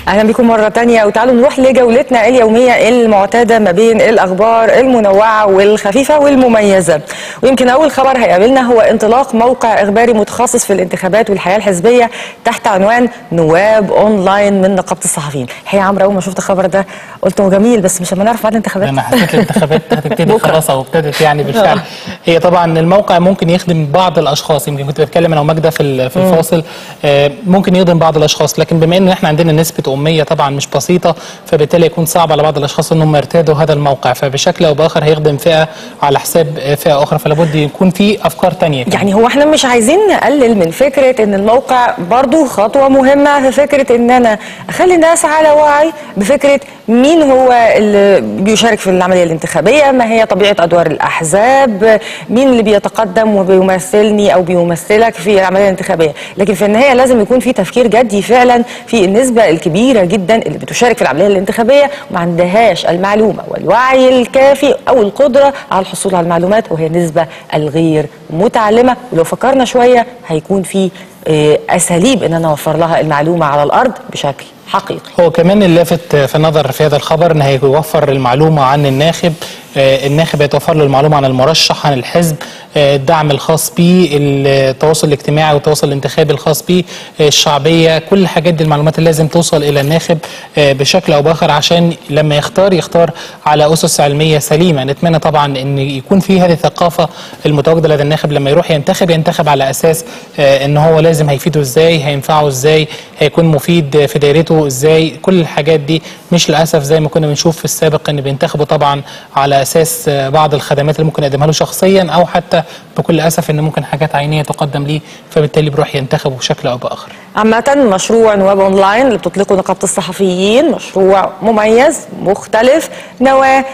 اهلا بكم مره تانية وتعالوا نروح لجولتنا اليوميه المعتاده ما بين الاخبار المنوعه والخفيفه والمميزه ويمكن اول خبر هيقابلنا هو انطلاق موقع اخباري متخصص في الانتخابات والحياه الحزبيه تحت عنوان نواب اونلاين من نقابه الصحفيين الحقيقه يا عمرو اول ما شفت الخبر ده قلت هو جميل بس مش لما نعرف بعد الانتخابات انا حسيت الانتخابات هتبتدي بكرة. خلاص او ابتدت يعني بالفعل هي طبعا الموقع ممكن يخدم بعض الاشخاص يمكن كنت بتكلم انا وماجده في ال- في الفاصل آه، ممكن يخدم بعض الاشخاص لكن بما ان احنا عندنا نسبه اميه طبعا مش بسيطه فبالتالي يكون صعب على بعض الاشخاص انهم يرتادوا هذا الموقع فبشكل او باخر هيخدم فئه على حساب آه، فئه اخرى فلا بد يكون في افكار تانية كمان. يعني هو احنا مش عايزين نقلل من فكره ان الموقع برضو خطوه مهمه في فكره ان انا اخلي الناس على وعي بفكره مين هو اللي بيشارك في العمليه الانتخابيه ما هي طبيعه ادوار الاحزاب مين اللي بيتقدم وبيمثلني او بيمثلك في العمليه الانتخابيه لكن في النهايه لازم يكون في تفكير جدي فعلا في النسبه الكبيره جدا اللي بتشارك في العمليه الانتخابيه وما عندهاش المعلومه والوعي الكافي او القدره على الحصول على المعلومات وهي النسبه الغير متعلمه ولو فكرنا شويه هيكون في آه، اساليب ان انا اوفر لها المعلومه على الارض بشكل حقيقي هو كمان اللافت في النظر في هذا الخبر ان هيوفر المعلومه عن الناخب آه، الناخب يتوفر له المعلومه عن المرشح عن الحزب آه، الدعم الخاص به التواصل الاجتماعي والتواصل الانتخابي الخاص به آه، الشعبيه كل الحاجات دي المعلومات اللي لازم توصل الى الناخب آه، بشكل او باخر عشان لما يختار يختار على اسس علميه سليمه نتمنى طبعا ان يكون في هذه الثقافه المتواجده لدى الناخب لما يروح ينتخب ينتخب على اساس آه، ان هو لازم هيفيده ازاي هينفعه ازاي هيكون مفيد في دايرته ازاي كل الحاجات دي مش للاسف زي ما كنا بنشوف في السابق ان بينتخبوا طبعا على اساس آه، بعض الخدمات اللي ممكن يقدمها له شخصيا او حتى بكل اسف ان ممكن حاجات عينيه تقدم ليه فبالتالي بيروح ينتخب بشكل او باخر عامة مشروع نواب اونلاين اللي بتطلقه نقابة الصحفيين مشروع مميز مختلف نواة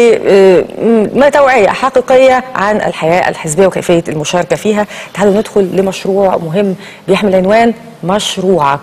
لتوعية حقيقية عن الحياة الحزبية وكيفية المشاركة فيها تعالوا ندخل لمشروع مهم بيحمل عنوان مشروعك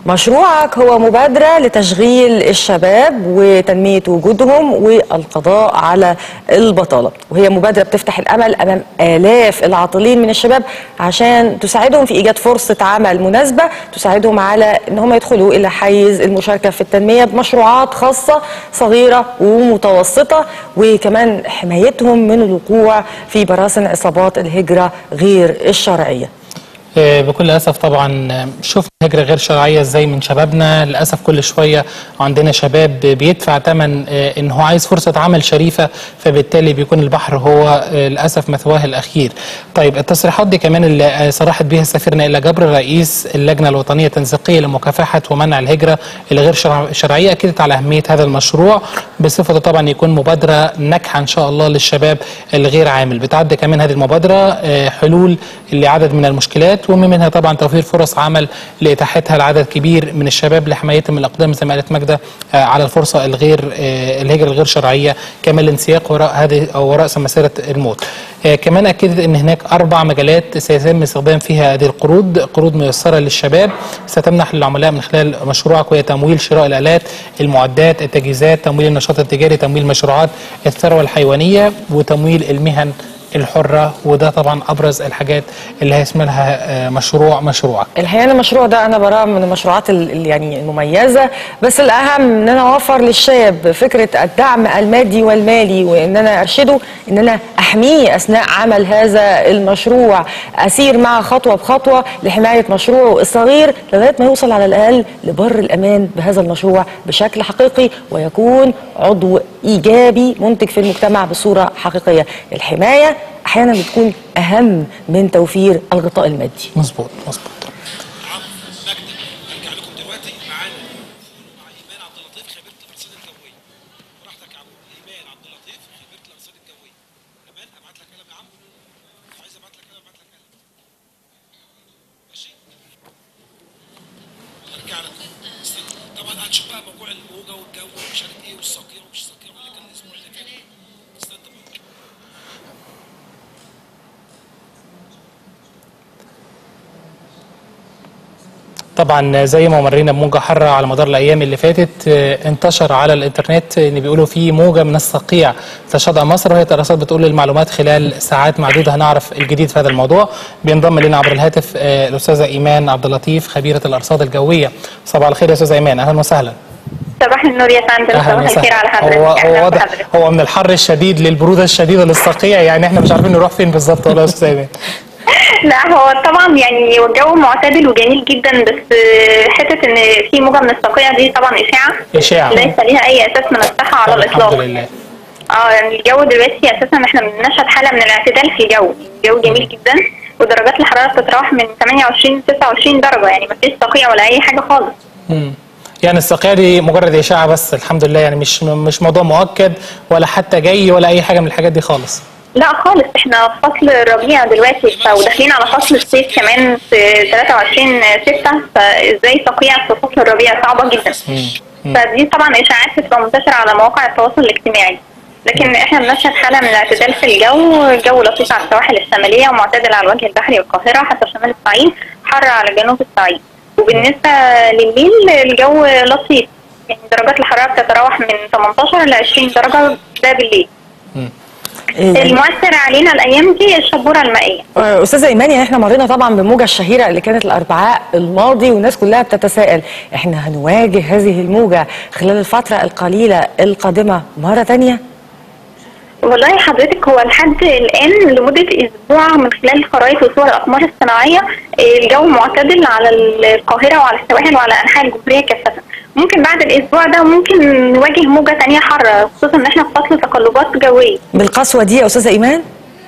مشروعك هو مبادرة لتشغيل الشباب وتنمية وجودهم والقضاء على البطالة وهي مبادرة بتفتح الأمل أمام آلاف العاطلين من الشباب عشان تساعدهم في إيجاد فرصة عمل مناسبة تساعدهم على أن هم يدخلوا إلى حيز المشاركة في التنمية بمشروعات خاصة صغيرة ومتوسطة وكمان حمايتهم من الوقوع في براثن عصابات الهجرة غير الشرعية آه، بكل اسف طبعا آه، شفنا هجره غير شرعيه ازاي من شبابنا للاسف كل شويه عندنا شباب بيدفع ثمن آه، ان هو عايز فرصه عمل شريفه فبالتالي بيكون البحر هو آه، للاسف مثواه الاخير. طيب التصريحات دي كمان اللي آه، صرحت بها السفير نائله جبر رئيس اللجنه الوطنيه التنسيقيه لمكافحه ومنع الهجره الغير شرع- شرعيه اكدت على اهميه هذا المشروع بصفته طبعا يكون مبادره ناجحه ان شاء الله للشباب الغير عامل بتعد كمان هذه المبادره آه، حلول لعدد من المشكلات ومن منها طبعا توفير فرص عمل لاتاحتها لعدد كبير من الشباب لحمايتهم من الاقدام زي ما قالت ماجده آه، على الفرصه الغير آه، الهجره الغير شرعيه كمان الانسياق وراء هذه او وراء مسيره الموت. آه، كمان اكدت ان هناك اربع مجالات سيتم استخدام فيها هذه القروض قروض ميسره للشباب ستمنح للعملاء من خلال مشروعك وهي تمويل شراء الالات المعدات التجهيزات تمويل النشاط التجاري تمويل مشروعات الثروه الحيوانيه وتمويل المهن الحره وده طبعا ابرز الحاجات اللي هيشملها لها آه، مشروع مشروعك الحقيقه أنا المشروع ده انا براه من المشروعات ال- ال- يعني المميزه بس الاهم ان انا اوفر للشاب فكره الدعم المادي والمالي وان انا ارشده ان انا احميه اثناء عمل هذا المشروع اسير معه خطوه بخطوه لحمايه مشروعه الصغير لغايه ما يوصل على الاقل لبر الامان بهذا المشروع بشكل حقيقي ويكون عضو ايجابي منتج في المجتمع بصوره حقيقيه الحمايه احيانا بتكون اهم من توفير الغطاء المادي مظبوط مظبوط عم مجد هرجع لكم دلوقتي معانا مع ايمان عبد اللطيف خبيره الارصاد الجويه براحتك يا عم ايمان عبد اللطيف خبيره الارصاد الجويه امان ابعت لك قلم يا عم عايز ابعت لك قلم ابعت لك قلم ماشي هرجع لك استنى. طبعا هنشوف بقى موضوع الموجه والجو ومش عارف ايه والصقيع ومش صقيع اللي كان الاسبوع اللي فات استنى بقى طبعا زي ما مرينا بموجه حاره على مدار الايام اللي فاتت آه، انتشر على الانترنت ان بيقولوا في موجه من الصقيع تشهدها مصر وهي الرصاد بتقول المعلومات خلال ساعات معدوده هنعرف الجديد في هذا الموضوع بينضم لنا عبر الهاتف آه، الاستاذه ايمان عبد اللطيف خبيره الارصاد الجويه صباح الخير يا استاذه ايمان اهلا وسهلا صباح النور يا فندم اهلا صباح الخير على وسهلا حضرتك هو أهلاً هو واضح بحضرتك. هو من الحر الشديد للبروده الشديده للصقيع يعني احنا مش عارفين نروح فين بالظبط ولا يا استاذه ايمان لا هو طبعا يعني الجو معتدل وجميل جدا بس آه، حته ان في موجه من الصقيع دي طبعا اشاعه اشاعه ليس ليها اي اساس من الصحه على طب الاطلاق الحمد لله اه يعني الجو دلوقتي اساسا احنا بنشهد حاله من الاعتدال في الجو الجو جميل جدا ودرجات الحراره بتتراوح من 28 ل 26 درجه يعني ما فيش صقيع ولا اي حاجه خالص مم. يعني الصقيع دي مجرد اشاعه بس الحمد لله يعني مش مش موضوع مؤكد ولا حتى جاي ولا اي حاجه من الحاجات دي خالص لا خالص احنا في فصل الربيع دلوقتي ف- وداخلين على فصل الصيف كمان في 23 6 فازاي تقيع في فصل الربيع صعبه جدا فدي طبعا اشاعات بتبقى منتشره على مواقع التواصل الاجتماعي لكن احنا بنشهد حاله من الاعتدال في الجو الجو لطيف على السواحل الشماليه ومعتدل على الوجه البحري والقاهره حتى شمال الصعيد حر على جنوب الصعيد وبالنسبه لليل الجو لطيف يعني درجات الحراره بتتراوح من 18 ل 20 درجه ده بالليل إيه، المؤثر علينا الايام دي الشبوره المائيه آه، استاذه ايمان يعني احنا مرينا طبعا بالموجه الشهيره اللي كانت الاربعاء الماضي والناس كلها بتتساءل احنا هنواجه هذه الموجه خلال الفتره القليله القادمه مره تانية والله حضرتك هو لحد الان لمده اسبوع من خلال خرائط وصور الاقمار الصناعيه آه، الجو معتدل على القاهره وعلى السواحل وعلى انحاء الجمهوريه كافه ممكن بعد الاسبوع ده ممكن نواجه موجه تانية حاره خصوصا ان احنا في فصل تقلبات جويه بالقسوه دي يا استاذه ايمان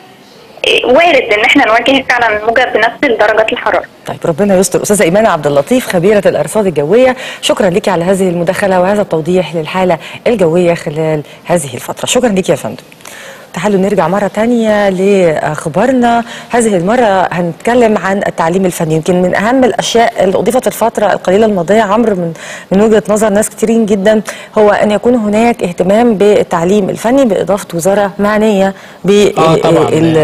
آه، وارد ان احنا نواجه فعلا موجه بنفس درجات الحراره طيب ربنا يستر استاذه ايمان عبد اللطيف خبيره الارصاد الجويه شكرا لك على هذه المداخله وهذا التوضيح للحاله الجويه خلال هذه الفتره شكرا لك يا فندم تعالوا نرجع مرة تانية لأخبارنا هذه المرة هنتكلم عن التعليم الفني يمكن من أهم الأشياء اللي أضيفت الفترة القليلة الماضية عمرو من من وجهة نظر ناس كتيرين جدا هو أن يكون هناك اهتمام بالتعليم الفني بإضافة وزارة معنية آه، طبعاً.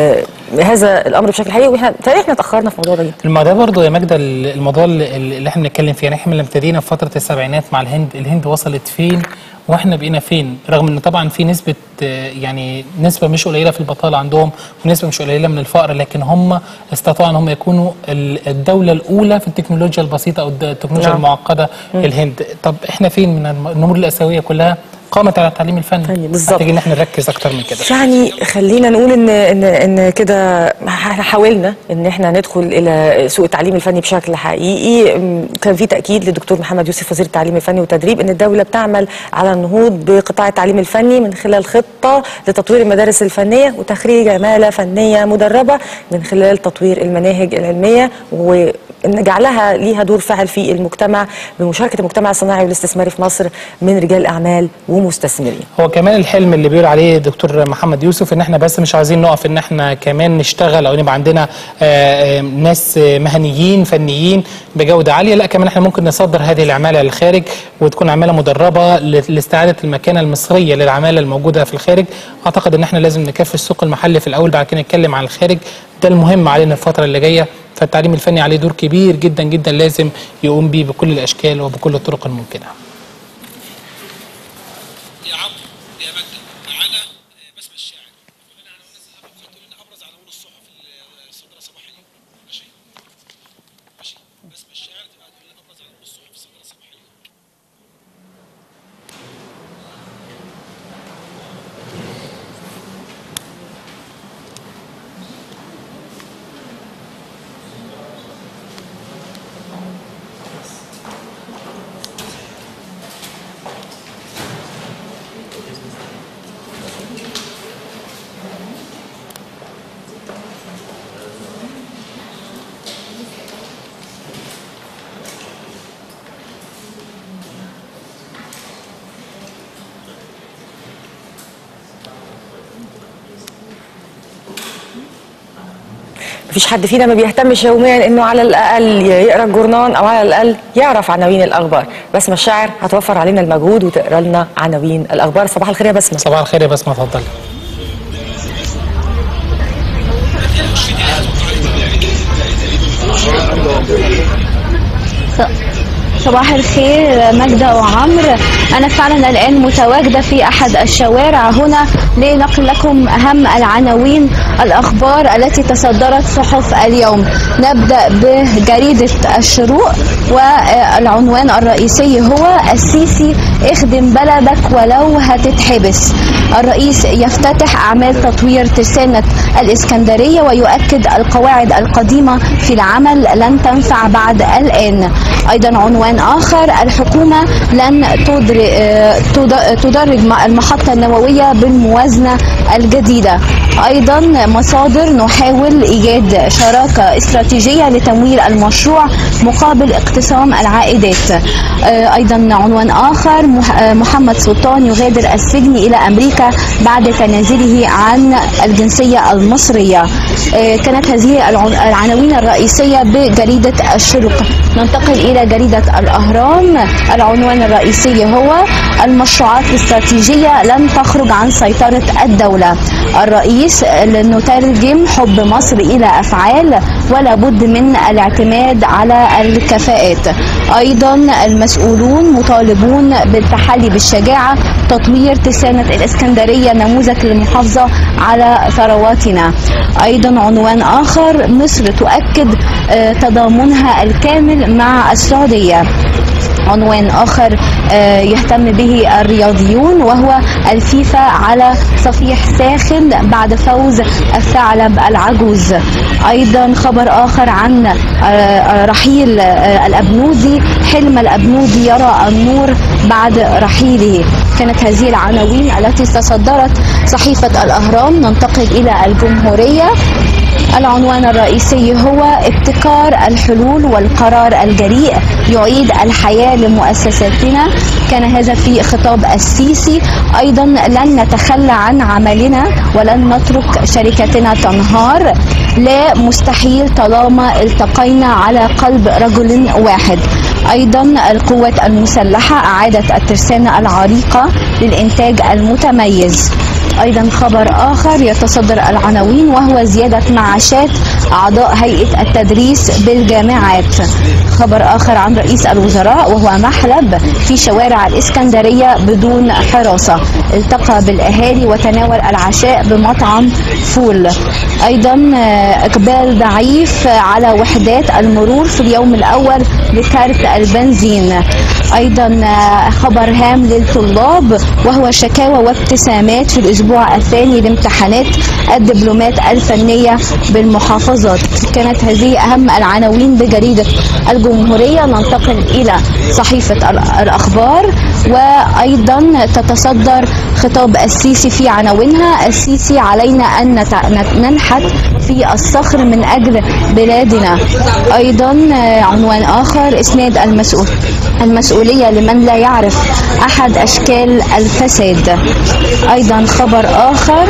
بهذا الأمر بشكل حقيقي وإحنا تقريبا احنا اتأخرنا في الموضوع ده جدا الموضوع ده برضه يا ماجدة ال- الموضوع اللي اللي احنا بنتكلم فيه يعني احنا لما ابتدينا في فتره السبعينات مع الهند الهند وصلت فين واحنا بقينا فين رغم ان طبعا في نسبه آه، يعني نسبه مش قليله في البطاله عندهم ونسبه مش قليله من الفقر لكن هم استطاعوا ان هم يكونوا ال- الدوله الاولى في التكنولوجيا البسيطه او الد- التكنولوجيا نعم. المعقده الهند طب احنا فين من الم- النمور الاسيويه كلها قامت على التعليم الفني فني، بالظبط. محتاجين ان احنا نركز اكتر من كده يعني خلينا نقول ان ان ان كده احنا حاولنا ان احنا ندخل الى سوق التعليم الفني بشكل حقيقي م، كان في تاكيد للدكتور محمد يوسف وزير التعليم الفني والتدريب ان الدوله بتعمل على النهوض بقطاع التعليم الفني من خلال خطه لتطوير المدارس الفنيه وتخريج عماله فنيه مدربه من خلال تطوير المناهج العلميه و ان جعلها ليها دور فاعل في المجتمع بمشاركه المجتمع الصناعي والاستثماري في مصر من رجال اعمال ومستثمرين هو كمان الحلم اللي بيقول عليه دكتور محمد يوسف ان احنا بس مش عايزين نقف ان احنا كمان نشتغل او يبقى عندنا آه، آه، ناس آه، مهنيين فنيين بجوده عاليه لا كمان احنا ممكن نصدر هذه العماله للخارج وتكون عماله مدربه ل- لاستعاده المكانه المصريه للعماله الموجوده في الخارج اعتقد ان احنا لازم نكفي السوق المحلي في الاول بعد كده نتكلم عن الخارج ده المهم علينا الفتره اللي جايه فالتعليم الفني عليه دور كبير جدا جدا لازم يقوم بيه بكل الاشكال وبكل الطرق الممكنه يا عمرو يا مجدة معانا آه، بسمة الشاعر قول لنا عناوين الصحف تقول لنا ابرز عناوين الصحف الصادرة صباح اليوم ماشي ماشي بسمة الشاعر تبقى تقول لنا ابرز عناوين الصحف الصادرة صباح اليوم مفيش حد فينا ما بيهتمش يوميا انه على الاقل يقرا الجورنان او على الاقل يعرف عناوين الاخبار بسمه الشاعر هتوفر علينا المجهود وتقرا لنا عناوين الاخبار صباح الخير يا بسمه صباح الخير يا بسمه اتفضلي صباح الخير ماجدة وعمرو أنا فعلا الآن متواجدة في أحد الشوارع هنا لنقل لكم أهم العناوين الأخبار التي تصدرت صحف اليوم نبدأ بجريدة الشروق والعنوان الرئيسي هو السيسي اخدم بلدك ولو هتتحبس الرئيس يفتتح أعمال تطوير ترسانة الإسكندرية ويؤكد القواعد القديمة في العمل لن تنفع بعد الآن أيضا عنوان آخر الحكومة لن تدر- آه، تد- تدرج م- المحطة النووية بالموازنة الجديدة أيضا مصادر نحاول إيجاد شراكة استراتيجية لتمويل المشروع مقابل اقتسام العائدات آه، أيضا عنوان آخر مح- آه، محمد سلطان يغادر السجن إلى أمريكا بعد تنازله عن الجنسية المصرية آه، كانت هذه العن- العناوين الرئيسية بجريدة الشروق ننتقل إلى جريدة الأهرام العنوان الرئيسي هو المشروعات الاستراتيجية لن تخرج عن سيطرة الدولة الرئيس نترجم حب مصر إلى أفعال ولا بد من الاعتماد على الكفاءات أيضا المسؤولون مطالبون بالتحلي بالشجاعة تطوير تسانة الإسكندرية نموذج للمحافظة على ثرواتنا أيضا عنوان آخر مصر تؤكد آه، تضامنها الكامل مع السعودية عنوان آخر آه، يهتم به الرياضيون وهو الفيفا على صفيح ساخن بعد فوز الثعلب العجوز أيضا خبر آخر عن آه، رحيل آه، الأبنودي حلم الأبنودي يرى النور بعد رحيله كانت هذه العناوين التي تصدرت صحيفة الأهرام ننتقل إلى الجمهورية العنوان الرئيسي هو ابتكار الحلول والقرار الجريء يعيد الحياة لمؤسساتنا كان هذا في خطاب السيسي أيضا لن نتخلى عن عملنا ولن نترك شركتنا تنهار لا مستحيل طالما التقينا على قلب رجل واحد أيضا القوات المسلحة أعادت الترسانة العريقة للإنتاج المتميز أيضا خبر آخر يتصدر العناوين وهو زيادة معاشات أعضاء هيئة التدريس بالجامعات خبر آخر عن رئيس الوزراء وهو محلب في شوارع الإسكندرية بدون حراسة التقى بالأهالي وتناول العشاء بمطعم فول أيضا آه، إقبال ضعيف على وحدات المرور في اليوم الأول لكارت البنزين أيضا آه، خبر هام للطلاب وهو شكاوى وابتسامات في الأسبوع الثاني لامتحانات الدبلومات الفنية بالمحافظات كانت هذه أهم العناوين بجريدة الجمهورية ننتقل إلى صحيفة ال- الأخبار وأيضا تتصدر خطاب السيسي في عناوينها السيسي علينا أن نت- نت- ننحت في الصخر من أجل بلادنا أيضا آه، عنوان آخر إسناد المسؤول المسؤولية لمن لا يعرف أحد أشكال الفساد أيضا خبر آخر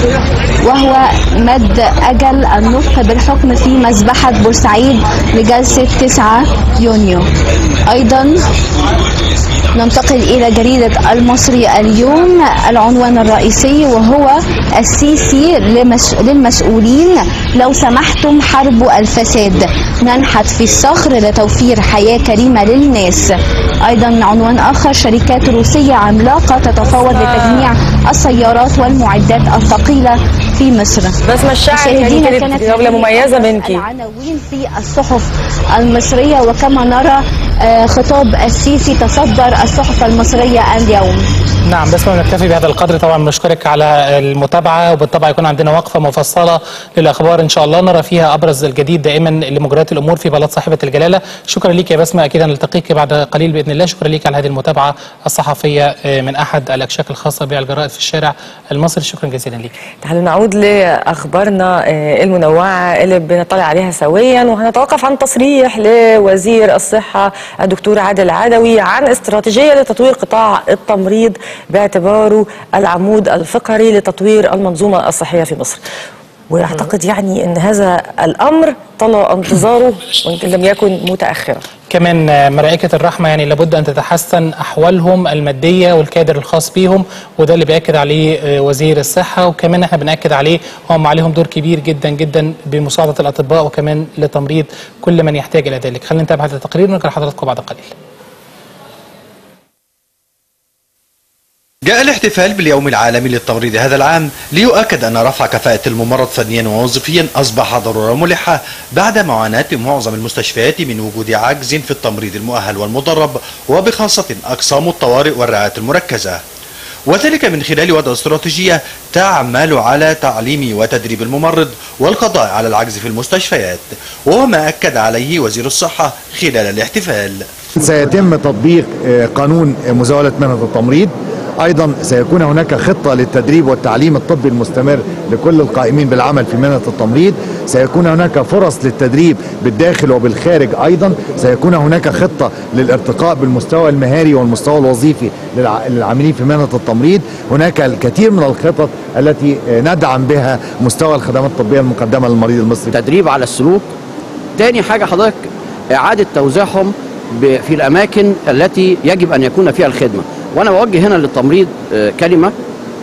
وهو مد أجل النطق بالحكم في مذبحة بورسعيد لجلسة 9 يونيو أيضا ننتقل إلى جريدة المصري اليوم العنوان الرئيسي وهو السيسي لمس... للمسؤولين لو سمحتم حربوا الفساد ننحت في الصخر لتوفير حياة كريمة للناس أيضا عنوان آخر شركات روسية عملاقة تتفاوض لتجميع السيارات والمعدات الثقيلة في مصر بس مشاعر يعني مشاهدينا كانت جولة هذه مميزة أبرز منك العناوين في الصحف المصرية وكما نرى آه، خطاب السيسي تصدر الصحف المصرية اليوم نعم بس نكتفي بهذا القدر طبعا بنشكرك على المتابعه وبالطبع يكون عندنا وقفه مفصله للاخبار ان شاء الله نرى فيها ابرز الجديد دائما لمجريات الامور في بلد صاحبه الجلاله شكرا لك يا بسمه اكيد نلتقيك بعد قليل باذن الله شكرا لك على هذه المتابعه الصحفيه آه، من احد الاكشاك الخاصه بالجرائد في الشارع المصري شكرا جزيلا لك تعالوا نعود لاخبارنا آه، المنوعه اللي بنطلع عليها سويا وهنتوقف عن تصريح لوزير الصحه الدكتور عادل عدوي عن استراتيجيه لتطوير قطاع التمريض باعتباره العمود الفقري لتطوير المنظومه الصحيه في مصر. واعتقد يعني ان هذا الامر طلى انتظاره وان لم يكن متاخرا كمان آه، ملائكة الرحمة يعني لابد أن تتحسن أحوالهم المادية والكادر الخاص بيهم وده اللي بيأكد عليه آه، وزير الصحة وكمان احنا بنأكد عليه هم عليهم دور كبير جدا جدا بمساعدة الأطباء وكمان لتمريض كل من يحتاج إلى ذلك خلينا نتابع هذا التقرير ونرجع لحضراتكم بعد قليل جاء الاحتفال باليوم العالمي للتمريض هذا العام ليؤكد أن رفع كفاءة الممرض فنيا ووظيفيا أصبح ضرورة ملحة بعد معاناة معظم المستشفيات من وجود عجز في التمريض المؤهل والمدرب وبخاصة أقسام الطوارئ والرعاية المركزة وذلك من خلال وضع استراتيجية تعمل على تعليم وتدريب الممرض والقضاء على العجز في المستشفيات وهو ما أكد عليه وزير الصحة خلال الاحتفال سيتم تطبيق آه، قانون مزاولة مهنة التمريض أيضا سيكون هناك خطة للتدريب والتعليم الطبي المستمر لكل القائمين بالعمل في مهنة التمريض سيكون هناك فرص للتدريب بالداخل وبالخارج أيضا سيكون هناك خطة للارتقاء بالمستوى المهاري والمستوى الوظيفي للع- للعاملين في مهنة التمريض هناك الكثير من الخطط التي آه، ندعم بها مستوى الخدمات الطبية المقدمة للمريض المصري تدريب على السلوك تاني حاجة حضرتك إعادة توزيعهم ب- في الأماكن التي يجب أن يكون فيها الخدمة وأنا بوجه هنا للتمريض آه، كلمة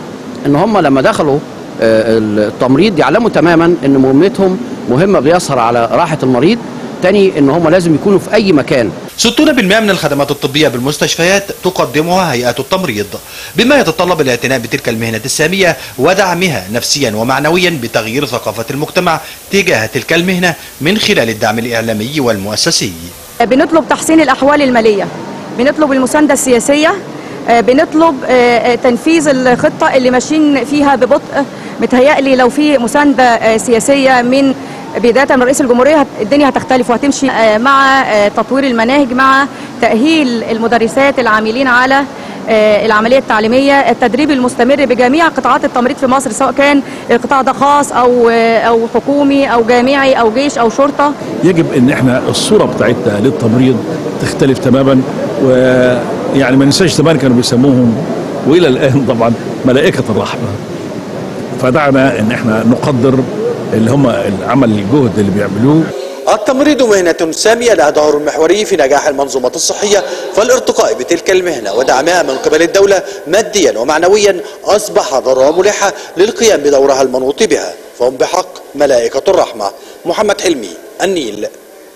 إن هم لما دخلوا آه، التمريض يعلموا تماما إن مهمتهم مهمة بيسهر على راحة المريض تاني إن هم لازم يكونوا في أي مكان 60% من الخدمات الطبية بالمستشفيات تقدمها هيئات التمريض بما يتطلب الاعتناء بتلك المهنة السامية ودعمها نفسيا ومعنويا بتغيير ثقافة المجتمع تجاه تلك المهنة من خلال الدعم الإعلامي والمؤسسي بنطلب تحسين الأحوال المالية بنطلب المساندة السياسية آه، بنطلب آه، آه، تنفيذ الخطة اللي ماشيين فيها ببطء متهيألي لو في مساندة آه، سياسية من بداية من رئيس الجمهورية هت- الدنيا هتختلف وهتمشي آه، مع آه، تطوير المناهج مع تأهيل المدرسات العاملين على آه، العملية التعليمية التدريب المستمر بجميع قطاعات التمريض في مصر سواء كان القطاع ده خاص أو آه، أو حكومي أو جامعي أو جيش أو شرطة يجب ان احنا الصوره بتاعتنا للتمريض تختلف تماما ويعني ما ننساش زمان كانوا بيسموهم والى الان طبعا ملائكه الرحمه فدعنا ان احنا نقدر اللي هم العمل الجهد اللي بيعملوه التمريض مهنة سامية لها دور محوري في نجاح المنظومة الصحية فالارتقاء بتلك المهنة ودعمها من قبل الدولة ماديا ومعنويا أصبح ضرورة ملحة للقيام بدورها المنوط بها فهم بحق ملائكة الرحمة محمد حلمي النيل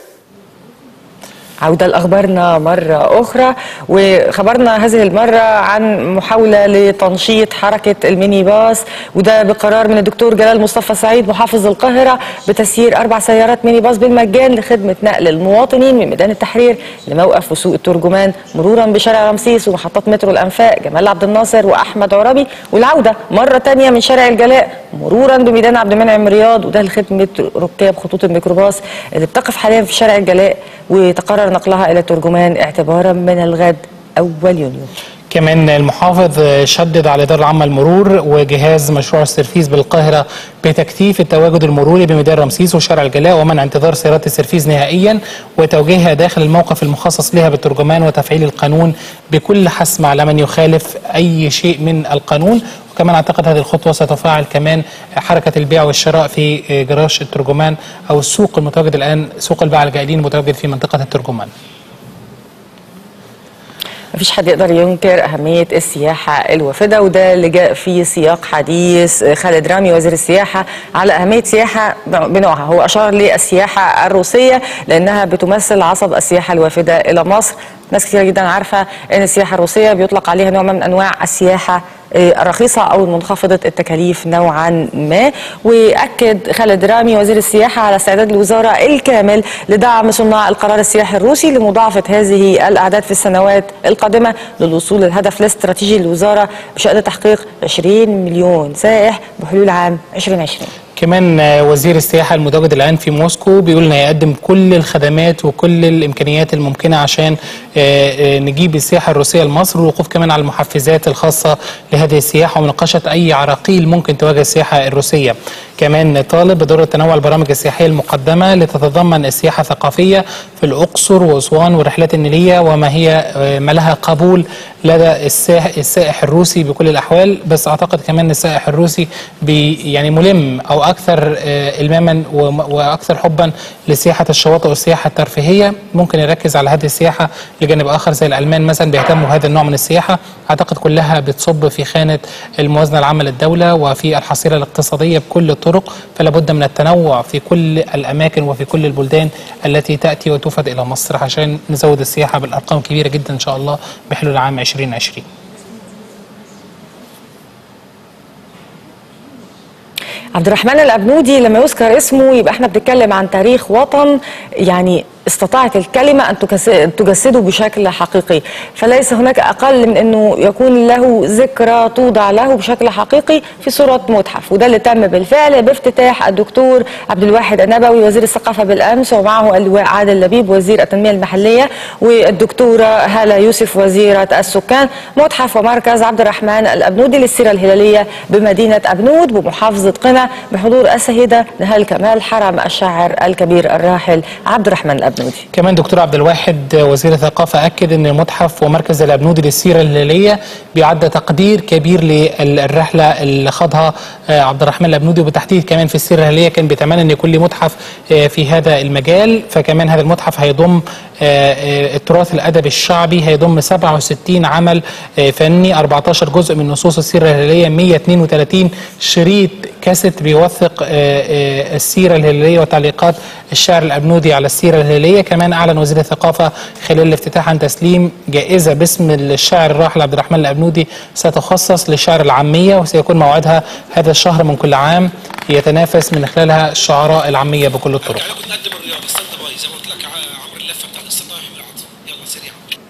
عودة لأخبارنا مرة أخرى وخبرنا هذه المرة عن محاولة لتنشيط حركة الميني باص وده بقرار من الدكتور جلال مصطفى سعيد محافظ القاهرة بتسيير أربع سيارات ميني باص بالمجان لخدمة نقل المواطنين من ميدان التحرير لموقف وسوق الترجمان مرورا بشارع رمسيس ومحطات مترو الأنفاق جمال عبد الناصر وأحمد عرابي والعودة مرة تانية من شارع الجلاء مرورا بميدان عبد المنعم رياض وده لخدمة ركاب خطوط الميكروباص اللي بتقف حاليا في شارع الجلاء وتقرر نقلها إلى ترجمان اعتبارا من الغد أول يونيو كمان المحافظ شدد على إدارة العامة المرور وجهاز مشروع السرفيز بالقاهرة بتكثيف التواجد المروري بميدان رمسيس وشارع الجلاء ومنع انتظار سيارات السرفيز نهائيا وتوجيهها داخل الموقف المخصص لها بالترجمان وتفعيل القانون بكل حسم على من يخالف أي شيء من القانون وكمان أعتقد هذه الخطوة ستفعل كمان حركة البيع والشراء في جراج الترجمان أو السوق المتواجد الآن سوق الباعة الجائلين المتواجد في منطقة الترجمان مفيش حد يقدر ينكر أهمية السياحة الوافدة وده اللي جاء في سياق حديث خالد رامي وزير السياحة على أهمية السياحة بنوعها هو أشار للسياحة الروسية لأنها بتمثل عصب السياحة الوافدة إلى مصر ناس كتير جدا عارفة أن السياحة الروسية بيطلق عليها نوع من أنواع السياحة الرخيصة أو المنخفضة التكاليف نوعا ما وأكد خالد رامي وزير السياحة على استعداد الوزارة الكامل لدعم صناع القرار السياحي الروسي لمضاعفة هذه الأعداد في السنوات القادمة للوصول للهدف الاستراتيجي للوزارة بشأن تحقيق 20 مليون سائح بحلول عام 2020 كمان وزير السياحة المتواجد الآن في موسكو بيقول إنه يقدم كل الخدمات وكل الإمكانيات الممكنة عشان نجيب السياحة الروسية لمصر والوقوف كمان على المحفزات الخاصة لهذه السياحة ومناقشة أي عراقيل ممكن تواجه السياحة الروسية كمان طالب بضروره تنوع البرامج السياحيه المقدمه لتتضمن السياحه الثقافيه في الاقصر واسوان والرحلات النيليه وما هي آه، ما لها قبول لدى السائح, السائح الروسي بكل الاحوال بس اعتقد كمان ان السائح الروسي بي يعني ملم او اكثر آه، الماما وم- واكثر حبا لسياحه الشواطئ والسياحه الترفيهيه ممكن يركز على هذه السياحه لجانب اخر زي الالمان مثلا بيهتموا بهذا النوع من السياحه اعتقد كلها بتصب في خانه الموازنه العامه للدوله وفي الحصيله الاقتصاديه بكل الطرق فلا بد من التنوع في كل الاماكن وفي كل البلدان التي تاتي وتوفد الى مصر عشان نزود السياحه بالارقام كبيره جدا ان شاء الله بحلول عام 2020 عبد الرحمن الأبنودي لما يذكر اسمه يبقى احنا بنتكلم عن تاريخ وطن يعني استطاعت الكلمة أن تكس- تجسده بشكل حقيقي فليس هناك أقل من أنه يكون له ذكرى توضع له بشكل حقيقي في صورة متحف وده اللي تم بالفعل بافتتاح الدكتور عبد الواحد النبوي وزير الثقافة بالأمس ومعه اللواء عادل لبيب وزير التنمية المحلية والدكتورة هالة يوسف وزيرة السكان متحف ومركز عبد الرحمن الأبنودي للسيرة الهلالية بمدينة أبنود بمحافظة قنا بحضور السيدة نهال كمال حرم الشاعر الكبير الراحل عبد الرحمن الأبنودي كمان دكتور عبد الواحد وزير الثقافة أكد أن المتحف ومركز الأبنودي للسيرة الهلالية بيعد تقدير كبير للرحلة اللي خاضها آه، عبد الرحمن الأبنودي وبالتحديد كمان في السيرة الهلالية كان بيتمنى أن يكون لي متحف آه، في هذا المجال فكمان هذا المتحف هيضم آه، آه، التراث الأدبي الشعبي هيضم 67 عمل آه، فني 14 جزء من نصوص السيرة الهلالية 132 شريط كاسيت بيوثق آه، آه، السيرة الهلالية وتعليقات الشاعر الأبنودي على السيرة الهلالية كمان أعلن وزير الثقافة خلال الافتتاح عن تسليم جائزة باسم الشاعر الراحل عبد الرحمن الأبنودي ستخصص للشعر العامية وسيكون موعدها هذا الشهر من كل عام يتنافس من خلالها الشعراء العامية بكل الطرق عليكم نقدم الرياضه ستاند باي زي ما قلت لك ع- عمرو اللفه بتاعت الصداع يحمل العطف يلا سريعا